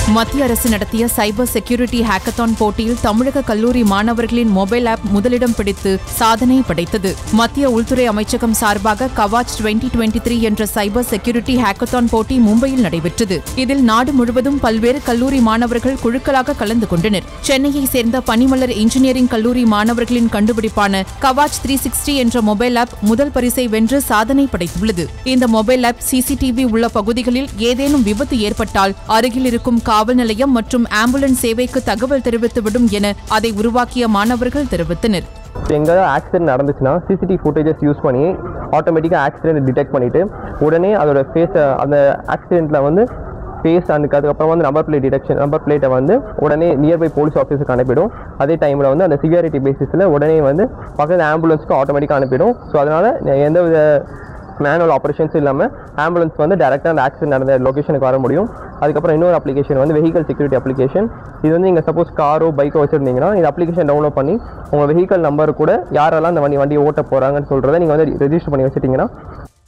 மத்திய அரசு நடத்திய சைபர் செக்யூரிட்டி ஹேக்கத்தான் போட்டியில் தமிழக கல்லூரி மாணவர்களின் மொபைல் ஆப் முதலிடம் பிடித்து சாதனை படைத்தது மத்திய உள்துறை அமைச்சகம் சார்பாக கவாச் 2023 த்ரீ என்ற சைபர் செக்யூரிட்டி ஹேக்கத்தான் போட்டி மும்பையில் நடைபெற்றது இதில் நாடு முழுவதும் பல்வேறு கல்லூரி மாணவர்கள் குழுக்களாக கலந்து கொண்டனர் சென்னையை சேர்ந்த பனிமலர் இன்ஜினியரிங் கல்லூரி மாணவர்களின் கண்டுபிடிப்பான கவாச் த்ரீ சிக்ஸ்டி என்ற மொபைல் ஆப் முதல் பரிசை வென்று சாதனை படைத்துள்ளது இந்த மொபைல் ஆப் சிசிடிவி உள்ள பகுதிகளில் ஏதேனும் விபத்து ஏற்பட்டால் அருகில் இருக்கும் காவல் நிலையம் மற்றும் ஆம்புலன்ஸ் சேவைக்கு தகவல் தெரிவித்துவிடும் என அதை உருவாக்கிய மாணவர்கள் தெரிவித்தனர் எங்கே ஆக்சிடென்ட் நடந்துச்சுன்னா சிசிடிவி ஃபுட்டேஜஸ் யூஸ் பண்ணி ஆட்டோமேட்டிக்காக ஆக்சிடென்ட் டிடெக்ட் பண்ணிவிட்டு உடனே அதோட ஃபேஸை அந்த ஆக்சிடெண்ட்டில் வந்து ஃபேஸ் அதுக்கு அதுக்கப்புறம் வந்து நம்பர் பிளேட் டிடெக்ஷன் நம்பர் பிளேட்டை வந்து உடனே நியர்பை போலீஸ் ஆஃபீஸுக்கு அனுப்பிடும் அதே டைமில் வந்து அந்த சிவியாரிட்டி பேசிஸில் உடனே வந்து பக்கத்தில் ஆம்புலன்ஸ்க்கு ஆட்டோமேட்டிக்காக அனுப்பிடும் ஸோ அதனால் எந்த வித மேனுவல் ஆப்ரேஷன்ஸும் இல்லாமல் ஆம்புலன்ஸ் வந்து டேரெக்டாக அந்த ஆக்சிடென்ட் நடந்த லொகேஷனுக்கு வர முடியும் அதுக்கப்புறம் இன்னொரு அப்ளிகேஷன் வந்து வெஹிக்கல் செக்யூரிட்டி அப்ளிகேஷன் இது வந்து நீங்கள் சப்போஸ் காரோ பைக்கோ வச்சுருந்தீங்கன்னா இந்த அப்ளிகேஷன் டவுன்லோட் பண்ணி உங்கள் வெஹிக்கல் நம்பர் கூட யாரெல்லாம் அந்த வண்டி வண்டியை ஓட்ட போகிறாங்கன்னு சொல்கிறத நீங்கள் வந்து ரெஜிஸ்டர் பண்ணி வச்சுட்டிங்கன்னா